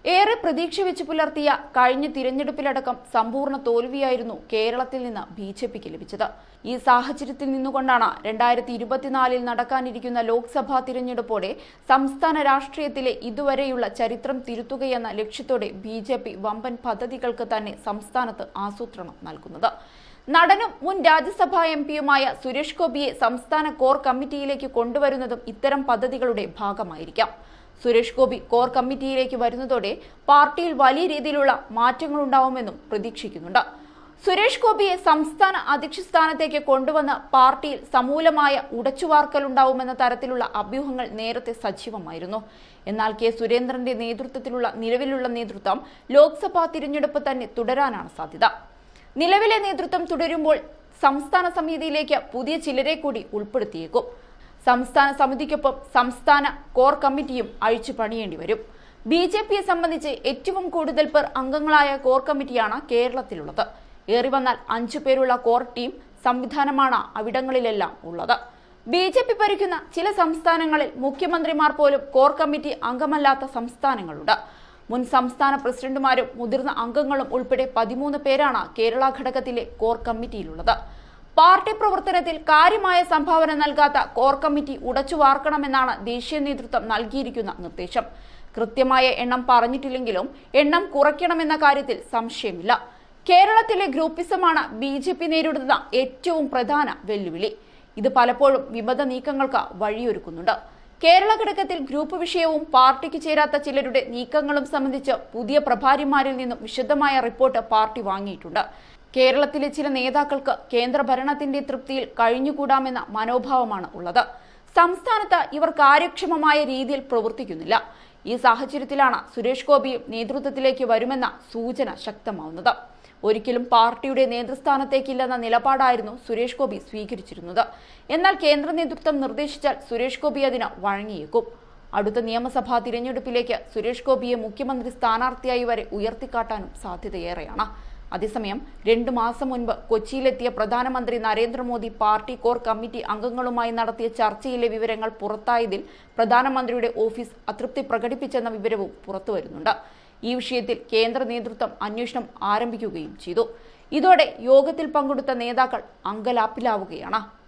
ഏറെ പ്രതീക്ഷ വെച്ച് പുലർത്തിയ കഴിഞ്ഞ തിരഞ്ഞെടുപ്പിലടക്കം സമ്പൂർണ്ണ തോൽവിയായിരുന്നു കേരളത്തിൽ നിന്ന് ബി ജെ പിക്ക് ലഭിച്ചത് ഈ സാഹചര്യത്തിൽ നിന്നുകൊണ്ടാണ് രണ്ടായിരത്തി ഇരുപത്തിനാലിൽ നടക്കാനിരിക്കുന്ന ലോക്സഭാ തിരഞ്ഞെടുപ്പോടെ സംസ്ഥാന രാഷ്ട്രീയത്തിലെ ഇതുവരെയുള്ള ചരിത്രം തിരുത്തുകയെന്ന ലക്ഷ്യത്തോടെ ബി ജെ പി വമ്പൻ പദ്ധതികൾക്ക് തന്നെ സംസ്ഥാനത്ത് ആസൂത്രണം നൽകുന്നത് നടനും മുൻ രാജ്യസഭാ എം പിയുമായ സുരേഷ് ഗോപിയെ സംസ്ഥാന കോർ കമ്മിറ്റിയിലേക്ക് കൊണ്ടുവരുന്നതും ഇത്തരം പദ്ധതികളുടെ ഭാഗമായിരിക്കാം സുരേഷ് ഗോപി കോർ കമ്മിറ്റിയിലേക്ക് വരുന്നതോടെ പാർട്ടിയിൽ വലിയ രീതിയിലുള്ള മാറ്റങ്ങളുണ്ടാവുമെന്നും പ്രതീക്ഷിക്കുന്നുണ്ട് സുരേഷ് ഗോപിയെ സംസ്ഥാന അധ്യക്ഷ സ്ഥാനത്തേക്ക് കൊണ്ടുവന്ന് പാർട്ടിയിൽ സമൂലമായ ഉടച്ചുവാർക്കലുണ്ടാവുമെന്ന തരത്തിലുള്ള അഭ്യൂഹങ്ങൾ നേരത്തെ സജീവമായിരുന്നു എന്നാൽ കെ സുരേന്ദ്രന്റെ നേതൃത്വത്തിലുള്ള നിലവിലുള്ള നേതൃത്വം ലോക്സഭാ തിരഞ്ഞെടുപ്പ് തന്നെ തുടരാനാണ് സാധ്യത നിലവിലെ നേതൃത്വം തുടരുമ്പോൾ സംസ്ഥാന സമിതിയിലേക്ക് പുതിയ ചിലരെ കൂടി ഉൾപ്പെടുത്തിയേക്കും സംസ്ഥാന സമിതിക്കൊപ്പം സംസ്ഥാന കോർ കമ്മിറ്റിയും അഴിച്ചു പണിയേണ്ടി വരും ബി ജെ പിയെ സംബന്ധിച്ച് ഏറ്റവും കൂടുതൽ പേർ അംഗങ്ങളായ കോർ കമ്മിറ്റിയാണ് കേരളത്തിലുള്ളത് ഏറി വന്നാൽ അഞ്ചു പേരുള്ള കോർ ടീം സംവിധാനമാണ് അവിടങ്ങളിലെല്ലാം ഉള്ളത് ബി ജെ പി ഭരിക്കുന്ന ചില സംസ്ഥാനങ്ങളിൽ മുഖ്യമന്ത്രിമാർ പോലും കോർ കമ്മിറ്റി അംഗമല്ലാത്ത സംസ്ഥാനങ്ങളുണ്ട് മുൻ സംസ്ഥാന പ്രസിഡന്റുമാരും മുതിർന്ന അംഗങ്ങളും ഉൾപ്പെടെ പതിമൂന്ന് പേരാണ് കേരള ഘടകത്തിലെ കോർ കമ്മിറ്റിയിലുള്ളത് പാർട്ടി പ്രവർത്തനത്തിൽ കാര്യമായ സംഭാവന നൽകാത്ത കോർ കമ്മിറ്റി ഉടച്ചു വാർക്കണമെന്നാണ് ദേശീയ നേതൃത്വം നൽകിയിരിക്കുന്ന നിർദ്ദേശം കൃത്യമായ എണ്ണം പറഞ്ഞിട്ടില്ലെങ്കിലും എണ്ണം കുറയ്ക്കണമെന്ന കാര്യത്തിൽ സംശയമില്ല കേരളത്തിലെ ഗ്രൂപ്പിസമാണ് ബി ജെ പി നേരിടുന്ന ഏറ്റവും പ്രധാന വെല്ലുവിളി ഇത് പലപ്പോഴും വിമത നീക്കങ്ങൾക്ക് വഴിയൊരുക്കുന്നുണ്ട് കേരള ഘടകത്തിൽ ഗ്രൂപ്പ് വിഷയവും പാർട്ടിക്ക് ചേരാത്ത ചിലരുടെ നീക്കങ്ങളും സംബന്ധിച്ച് പുതിയ പ്രഭാരിമാരിൽ നിന്നും വിശദമായ റിപ്പോർട്ട് പാർട്ടി വാങ്ങിയിട്ടുണ്ട് കേരളത്തിലെ ചില നേതാക്കൾക്ക് കേന്ദ്ര ഭരണത്തിന്റെ തൃപ്തിയിൽ കഴിഞ്ഞുകൂടാമെന്ന മനോഭാവമാണ് ഉള്ളത് സംസ്ഥാനത്ത് ഇവർ കാര്യക്ഷമമായ രീതിയിൽ പ്രവർത്തിക്കുന്നില്ല ഈ സാഹചര്യത്തിലാണ് സുരേഷ് ഗോപിയും നേതൃത്വത്തിലേക്ക് വരുമെന്ന സൂചന ശക്തമാവുന്നത് ഒരിക്കലും പാർട്ടിയുടെ നേതൃസ്ഥാനത്തേക്കില്ലെന്ന നിലപാടായിരുന്നു സുരേഷ് ഗോപി സ്വീകരിച്ചിരുന്നത് എന്നാൽ കേന്ദ്ര നേതൃത്വം നിർദ്ദേശിച്ചാൽ സുരേഷ് ഗോപി അതിന് വഴങ്ങിയേക്കും അടുത്ത നിയമസഭാ തിരഞ്ഞെടുപ്പിലേക്ക് സുരേഷ് ഗോപിയെ മുഖ്യമന്ത്രി സ്ഥാനാർത്ഥിയായി വരെ ഉയർത്തിക്കാട്ടാനും സാധ്യതയേറെയാണ് അതേസമയം രണ്ടു മാസം മുൻപ് കൊച്ചിയിലെത്തിയ പ്രധാനമന്ത്രി നരേന്ദ്രമോദി പാർട്ടി കോർ കമ്മിറ്റി അംഗങ്ങളുമായി നടത്തിയ ചർച്ചയിലെ വിവരങ്ങൾ പുറത്തായതിൽ പ്രധാനമന്ത്രിയുടെ ഓഫീസ് അതൃപ്തി പ്രകടിപ്പിച്ചെന്ന വിവരവും പുറത്തുവരുന്നുണ്ട് ഈ വിഷയത്തിൽ കേന്ദ്ര നേതൃത്വം അന്വേഷണം ആരംഭിക്കുകയും ചെയ്തു ഇതോടെ യോഗത്തിൽ പങ്കെടുത്ത നേതാക്കൾ അങ്കലാപ്പിലാവുകയാണ്